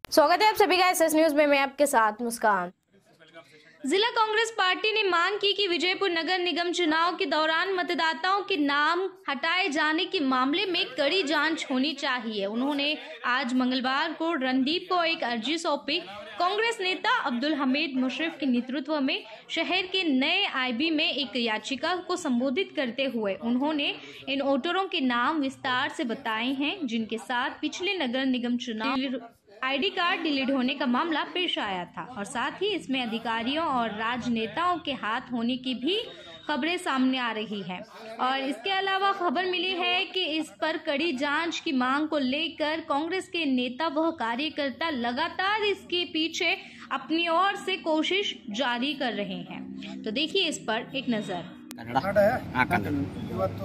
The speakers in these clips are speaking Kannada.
स्वागत है आप सभी का एस न्यूज में मैं आपके साथ मुस्कान जिला कांग्रेस पार्टी ने मांग की कि विजयपुर नगर निगम चुनाव के दौरान मतदाताओं के नाम हटाए जाने के मामले में कड़ी जांच होनी चाहिए उन्होंने आज मंगलवार को रणदीप को एक अर्जी सौंपी कांग्रेस नेता अब्दुल हमीद मुशरफ के नेतृत्व में शहर के नए आईबी में एक याचिका को संबोधित करते हुए उन्होंने इन वोटरों के नाम विस्तार से बताए हैं जिनके साथ पिछले नगर निगम चुनाव आईडी कार्ड डिलीट होने का मामला पेश आया था और साथ ही इसमें अधिकारियों और राजनेताओं के हाथ होने की भी खबरें सामने आ रही हैं और इसके अलावा खबर मिली है कि इस पर कड़ी जांच की मांग को लेकर कांग्रेस के नेता व कार्यकर्ता लगातार इसके पीछे अपनी ओर से कोशिश जारी कर रहे हैं तो देखिए इस पर एक नजर ಕನ್ನಡ ಹಾ, ಕನ್ನಡ. ಇವತ್ತು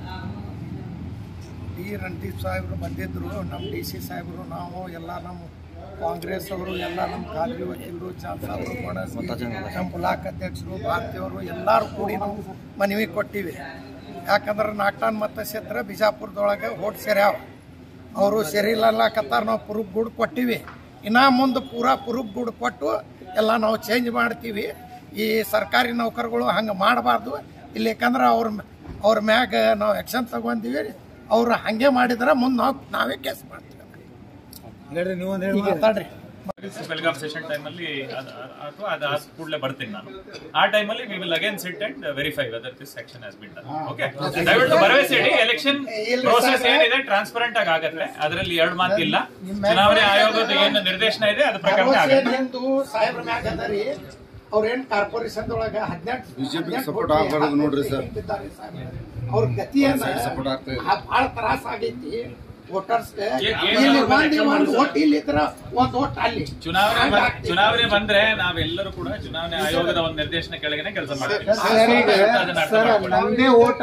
ಡಿ ರಣದೀಪ್ ಸಾಹೇಬರು ಬಂದಿದ್ದರು ನಮ್ಮ ಡಿ ಸಿ ಸಾಹೇಬರು ನಾವು ಎಲ್ಲ ನಮ್ಮ ಕಾಂಗ್ರೆಸ್ ಅವರು ಎಲ್ಲ ನಮ್ಮ ಖಾದ್ರಿ ವಕೀಲರು ಚಾನ್ಸಲರು ಬಣಸ್ಗಿ ನಮ್ಮ ಬ್ಲಾಕ್ ಅಧ್ಯಕ್ಷರು ಭಾರತೀಯವರು ಎಲ್ಲರೂ ಕೂಡಿ ನಾವು ಮನವಿ ಕೊಟ್ಟಿವಿ ಯಾಕಂದ್ರೆ ನಾಲ್ಕು ಮತಕ್ಷೇತ್ರ ಬಿಜಾಪುರದೊಳಗೆ ಓಟ್ ಸೇರ್ಯಾವ ಅವರು ಸರಿಯಿಲ್ಲಕತ್ತಾರ ನಾವು ಪ್ರೂಫ್ ಗುಡ್ ಕೊಟ್ಟಿವಿ ಇನ್ನ ಮುಂದೆ ಪೂರಾ ಪ್ರೂಫ್ ಗುಡ್ ಕೊಟ್ಟು ಎಲ್ಲ ನಾವು ಚೇಂಜ್ ಮಾಡ್ತೀವಿ ಈ ಸರ್ಕಾರಿ ನೌಕರಗಳು ಹಂಗೆ ಮಾಡಬಾರ್ದು ಇಲ್ಲಿ ಯಾಕಂದ್ರೆ ಅವ್ರ ಅವ್ರ ಮ್ಯಾಗ ನಾವು ಆ್ಯಕ್ಷನ್ ತಗೊಂತೀವಿ ಅವ್ರು ಹಾಗೆ ಮಾಡಿದ್ರೆ ಮುಂದೆ ನಾವು ನಾವೇ ಕೇಸ್ ಮಾಡ್ತೀವಿ ಈಗ ಮಾತಾಡ್ರಿ ಬೆಳಗಾಂ ಸೆಷನ್ ಟೈಮಲ್ಲಿ ಅಥವಾ ಅದು ಆದ ಕೂಡಲೇ ಬರ್ತೀನಿ ನಾನು ಆ ಟೈಮಲ್ಲಿ we will again sit and verify whether this section has been done okay ದಯವಿಟ್ಟು ಭರವಸೆ ಇಡಿ ಎಲೆಕ್ಷನ್ ಪ್ರೋಸೆಸ್ ಏನಿದೆ ಟ್ರಾನ್ಸ್ಪರೆಂಟ್ ಆಗಿ ಆಗತ್ತೆ ಅದರಲ್ಲಿ ಎರಡು ಮಾತಿಲ್ಲ ಚುನಾವಣೆ ಆಯೋಗದ ಏನು ನಿರ್ದೇಶನ ಇದೆ ಅದ್ರ ಪ್ರಕಾರ ಆಗತ್ತೆ ನಿಮ್ದು ಸಾಹೇಬ್ರ ಮ್ಯಾಗ ಅದರಿ ಅವ್ರೇನ್ ಕಾರ್ಪೊರೇಷನ್ ಒಳಗ ಹದಿನೆಂಟು BJP ಗೆ support ಆಗ್ಬಾರ್ದು ನೋಡ್ರಿ ಸರ್. ಅವ್ರ ಗತಿ support ಆಗ್ತಾ ಇದೆ. ಬಹಳ ತ್ರಾಸ ಆಗೈತಿ ವೋಟರ್ಸ್ ಏನ್- ಏನ್ ಇಲ್ಲಿ ಸ್ವಲ್ಪ ಒಂದ್ ಲೆಕ್ಕ ಒಂದ್ ಮಾಡಿ ಓಟ್ ಇಲ್ಲಿ ಇದ್ರ ಒಂದ್ ಓಟ್ ಅಲ್ಲಿ ಚುನಾವಣೆ ಬ- ಹಂಗಾಗ್ತೈತಿ. ಚುನಾವಣೆ ಬಂದ್ರೆ ನಾವೆಲ್ಲರೂ ಕೂಡ ಚುನಾವಣೆ ಆಯೋಗದ ಒಂದು ನಿರ್ದೇಶನ ಕೆಳಗನೆ ಕೆಲಸ ಮಾಡ್ತೀವಿ ಅದನ್ನ ಅರ್ಥ ಸರ್ ಮಾಡ್ಕೊಳ್ಳಿ. ನಮ್ಮದೇ ಓಟ್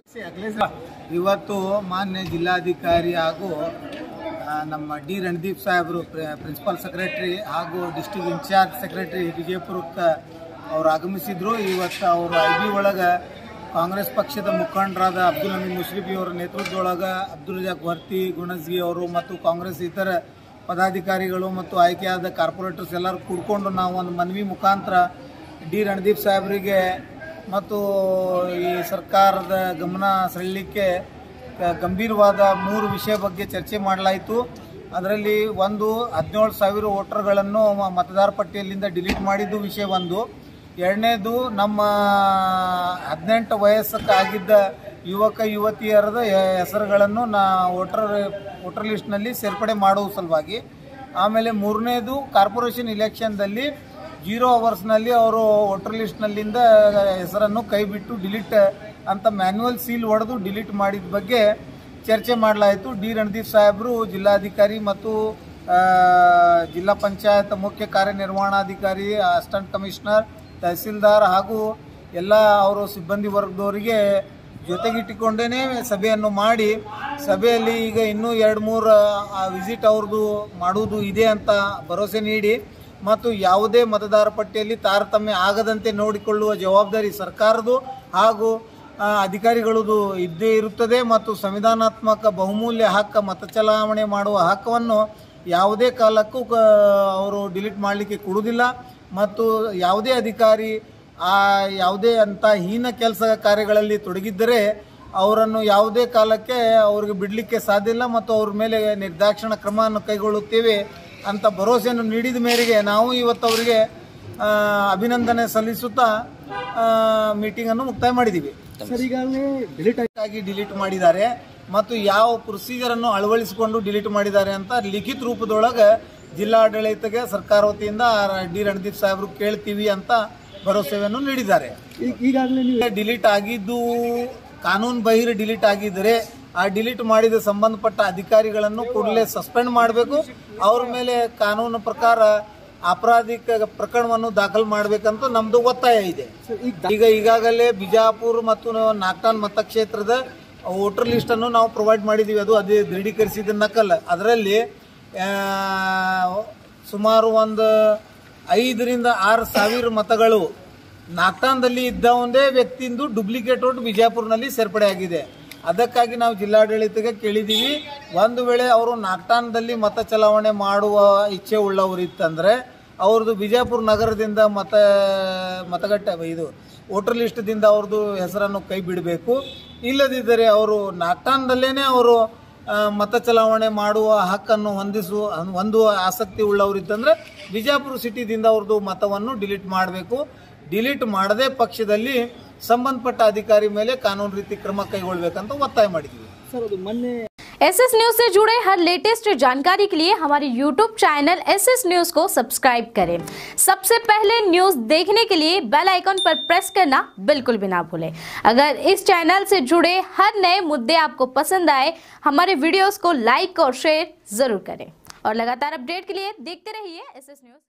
ಇವತ್ತು ಮಾನ್ಯ ಜಿಲ್ಲಾಧಿಕಾರಿ ಹಾಗೂ ಆ, ನಮ್ಮ ಡಿ ರಣದೀಪ್ ಸಾಹೇಬರು ಪ್ರಿನ್ಸಿಪಲ್ ಸೆಕ್ರೆಟರಿ ಹಾಗೂ ಡಿಸ್ಟಿಕ್ ಇನ್ಚಾರ್ಜ್ ಸೆಕ್ರೆಟರಿ ವಿಜಯಪುರಕ್ಕೆ ಅವ್ರು ಆಗಮಿಸಿದ್ರು ಇವತ್ತು ಅವರು ಐ ಬಿ ಒಳಗೆ ಕಾಂಗ್ರೆಸ್ ಪಕ್ಷದ ಮುಖಂಡರಾದ ಅಬ್ದುಲ್ ಹಮೀದ್ ಮುಷ್ರಿಫಿ ಅವರ ನೇತೃತ್ವದೊಳಗೆ ಅಬ್ದುಲ್ ರಜಾಕ್ ವರ್ತಿ ಗುಣಜ್ಗಿ ಅವರು ಮತ್ತು ಕಾಂಗ್ರೆಸ್ ಇತರ ಪದಾಧಿಕಾರಿಗಳು ಮತ್ತು ಆಯ್ಕೆಯಾದ ಕಾರ್ಪೊರೇಟರ್ಸ್ ಎಲ್ಲರೂ ಕೂಡ್ಕೊಂಡು ನಾವು ಒಂದು ಮನವಿ ಮುಖಾಂತರ ಡಿ ರಣದೀಪ್ ಸಾಹೇಬರಿಗೆ ಮತ್ತು ಈ ಸರ್ಕಾರದ ಗಮನ ಸೆಳೆಯಲಿಕ್ಕೆ ಗ- ಗಂಭೀರವಾದ ಮೂರು ವಿಷಯ ಬಗ್ಗೆ ಚರ್ಚೆ ಮಾಡಲಾಯಿತು ಅದರಲ್ಲಿ ಒಂದು ಹದಿನೇಳು ಸಾವಿರ ವೋಟರ್ಗಳನ್ನು ಮ- ಮತದಾರ ಪಟ್ಟಿಯಲ್ಲಿಂದ ಡಿಲೀಟ್ ಮಾಡಿದ್ದು ವಿಷಯ ಒಂದು ಎರಡನೇದು ನಮ್ಮ ಹದಿನೆಂಟು ವಯಸ್ಸಕ್ಕಾಗಿದ್ದ ಯುವಕ ಯುವತಿಯರದ ಹೆ- ಹೆಸರುಗಳನ್ನು ನಾ ವೋಟರ್ ವೋಟರ್ ಲಿಸ್ಟ್ನಲ್ಲಿ ಸೇರ್ಪಡೆ ಮಾಡುವ ಸಲುವಾಗಿ ಆಮೇಲೆ ಮೂರನೇದು ಕಾರ್ಪೊರೇಷನ್ ಇಲೆಕ್ಷನ್ದಲ್ಲಿ ಜೀರೋ ಅವರ್ಸ್ನಲ್ಲಿ ಅವರು ವೋಟರ್ ಲಿಸ್ಟ್ನಲ್ಲಿಂದ ಹೆಸರನ್ನು ಕೈಬಿಟ್ಟು ಡಿಲೀಟ್ ಅಂತ ಮ್ಯಾನ್ಯುವಲ್ ಸೀಲ್ ಹೊಡೆದು ಡಿಲೀಟ್ ಮಾಡಿದ ಬಗ್ಗೆ ಚರ್ಚೆ ಮಾಡಲಾಯಿತು ಡಿ ರಣದೀಪ್ ಸಾಹೇಬರು ಜಿಲ್ಲಾಧಿಕಾರಿ ಮತ್ತು ಆ, ಜಿಲ್ಲಾ ಪಂಚಾಯತ್ ಮುಖ್ಯ ಕಾರ್ಯನಿರ್ವಹಣಾಧಿಕಾರಿ ಅಸಿಸ್ಟೆಂಟ್ ಕಮಿಷನರ್ ತಹಸೀಲ್ದಾರ್ ಹಾಗೂ ಎಲ್ಲ ಅವರು ಸಿಬ್ಬಂದಿ ವರ್ಗದವರಿಗೆ ಜೊತೆಗಿಟ್ಟುಕೊಂಡೇ ಸಭೆಯನ್ನು ಮಾಡಿ ಸಭೆಯಲ್ಲಿ ಈಗ ಇನ್ನೂ ಎರಡು ಮೂರು ವಿಸಿಟ್ ಅವ್ರದ್ದು ಮಾಡುವುದು ಇದೆ ಅಂತ ಭರವಸೆ ನೀಡಿ ಮತ್ತು ಯಾವುದೇ ಮತದಾರ ಪಟ್ಟಿಯಲ್ಲಿ ತಾರತಮ್ಯ ಆಗದಂತೆ ನೋಡಿಕೊಳ್ಳುವ ಜವಾಬ್ದಾರಿ ಸರ್ಕಾರದ್ದು ಹಾಗೂ ಆ, ಅಧಿಕಾರಿಗಳದು ಇದ್ದೇ ಇರುತ್ತದೆ ಮತ್ತು ಸಂವಿಧಾನಾತ್ಮಕ ಬಹುಮೂಲ್ಯ ಹಕ್ಕ ಮತ ಚಲಾವಣೆ ಮಾಡುವ ಹಕ್ಕನ್ನು ಯಾವುದೇ ಕಾಲಕ್ಕೂ ಕ- ಅವರು ಡಿಲೀಟ್ ಮಾಡಲಿಕ್ಕೆ ಕೊಡುವುದಿಲ್ಲ ಮತ್ತು ಯಾವುದೇ ಅಧಿಕಾರಿ ಆ ಯಾವುದೇ ಅಂತ ಹೀನ ಕೆಲಸ ಕಾರ್ಯಗಳಲ್ಲಿ ತೊಡಗಿದ್ದರೆ ಅವರನ್ನು ಯಾವುದೇ ಕಾಲಕ್ಕೆ ಅವ್ರಿಗೆ ಬಿಡಲಿಕ್ಕೆ ಸಾಧ್ಯ ಇಲ್ಲ ಮತ್ತು ಅವ್ರ ಮೇಲೆ ನಿರ್ದಾಕ್ಷಿಣ ಕ್ರಮವನ್ನು ಕೈಗೊಳ್ಳುತ್ತೇವೆ ಅಂತ ಭರವಸೆಯನ್ನು ನೀಡಿದ ಮೇರೆಗೆ ನಾವು ಇವತ್ತು ಅವರಿಗೆ ಆ, ಅಭಿನಂದನೆ ಸಲ್ಲಿಸುತ್ತಾ ಮೀಟಿಂಗನ್ನು ಮುಕ್ತಾಯ ಮಾಡಿದ್ದೀವಿ ಆಗಿ ಡಿಲೀಟ್ ಮಾಡಿದ್ದಾರೆ ಮತ್ತು ಯಾವ ಪ್ರೊಸೀಜರ್ ಅನ್ನು ಅಳವಡಿಸಿಕೊಂಡು ಡಿಲೀಟ್ ಮಾಡಿದ್ದಾರೆ ಅಂತ ಲಿಖಿತ ರೂಪದೊಳಗೆ ಜಿಲ್ಲಾಡಳಿತಕ್ಕೆ ಸರ್ಕಾರ ವತಿಯಿಂದ ಡಿ ರಣದೀಪ್ ಸಾಹೇಬರು ಕೇಳ್ತೀವಿ ಅಂತ ಭರವಸೆಯನ್ನು ನೀಡಿದ್ದಾರೆ ಈಗಾಗಲೇ ಡಿಲೀಟ್ ಆಗಿದ್ದು ಕಾನೂನು ಬಹಿರ್ ಡಿಲೀಟ್ ಆಗಿದ್ದರೆ ಆ ಡಿಲೀಟ್ ಮಾಡಿದ ಸಂಬಂಧಪಟ್ಟ ಅಧಿಕಾರಿಗಳನ್ನು ಕೂಡಲೇ ಸಸ್ಪೆಂಡ್ ಮಾಡಬೇಕು ಅವ್ರ ಮೇಲೆ ಕಾನೂನು ಪ್ರಕಾರ ಅಪರಾಧಿಕ ಪ್ರಕರಣವನ್ನು ದಾಖಲು ಮಾಡಬೇಕಂತ ನಮ್ದು ಒತ್ತಾಯ ಇದೆ ಈಗ ಈಗಾಗಲೇ ಬಿಜಾಪುರ ಮತ್ತು ನಾಗ್ಟಾನ್ ಮತಕ್ಷೇತ್ರದ ವೋಟರ್ ಲಿಸ್ಟ್ ಅನ್ನು ನಾವು ಪ್ರೊವೈಡ್ ಮಾಡಿದೀವಿ ಅದು ಅದೇ ದೃಢೀಕರಿಸಿದ ನಕಲ್ ಅದರಲ್ಲಿ ಆ, ಸುಮಾರು ಒಂದು ಐದರಿಂದ ಆರು ಸಾವಿರ ಮತಗಳು ನಾಗ್ಟಾನ್ದಲ್ಲಿ ಇದ್ದ ಒಂದೇ ವ್ಯಕ್ತಿಯಿಂದ ಡೂಪ್ಲಿಕೇಟ್ ವೋಟ್ ಬಿಜಾಪುರ್ನಲ್ಲಿ ಸೇರ್ಪಡೆ ಆಗಿದೆ ಅದಕ್ಕಾಗಿ ನಾವು ಜಿಲ್ಲಾಡಳಿತಕ್ಕೆ ಕೇಳಿದ್ದೀವಿ ಒಂದು ವೇಳೆ ಅವರು ನಾಗ್ಟಾನದಲ್ಲಿ ಮತ ಚಲಾವಣೆ ಮಾಡುವ ಇಚ್ಛೆ ಉಳ್ಳವರಿತ್ತಂದರೆ ಅವ್ರದ್ದು ಬಿಜಾಪುರ ನಗರದಿಂದ ಮತ ಮತಗಟ್ಟೆ ಇದು ವೋಟರ್ ಲಿಸ್ಟ್ದಿಂದ ಅವ್ರದ್ದು ಹೆಸರನ್ನು ಕೈ ಬಿಡಬೇಕು ಇಲ್ಲದಿದ್ದರೆ ಅವರು ನಾಗ್ಟಾನದಲ್ಲೇ ಅವರು ಆ, ಮತ ಚಲಾವಣೆ ಮಾಡುವ ಹಕ್ಕನ್ನು ಹೊಂದಿಸುವ ಹೊಂದುವ ಆಸಕ್ತಿ ಉಳ್ಳವರಿದ್ದಂದ್ರೆ ಬಿಜಾಪುರ ಸಿಟಿದಿಂದ ಅವ್ರದ್ದು ಮತವನ್ನು ಡಿಲೀಟ್ ಮಾಡಬೇಕು ಡಿಲೀಟ್ ಮಾಡದೇ ಪಕ್ಷದಲ್ಲಿ ಸಂಬಂಧಪಟ್ಟ ಅಧಿಕಾರಿ ಮೇಲೆ ಕಾನೂನು ರೀತಿ ಕ್ರಮ ಕೈಗೊಳ್ಬೇಕಂತ ಒತ್ತಾಯ ಮಾಡಿದ್ದೀವಿ एस एस न्यूज से जुड़े हर लेटेस्ट जानकारी के लिए हमारे YouTube channel S S news को सब्सक्राइब करें सबसे पहले न्यूज देखने के लिए बेल आइकन पर प्रेस करना बिल्कुल भी ना भूलें अगर इस चैनल से जुड़े हर नए मुद्दे आपको पसंद आए हमारे वीडियोस को लाइक और शेयर जरूर करें और लगातार अपडेट के लिए देखते रहिए एस एस न्यूज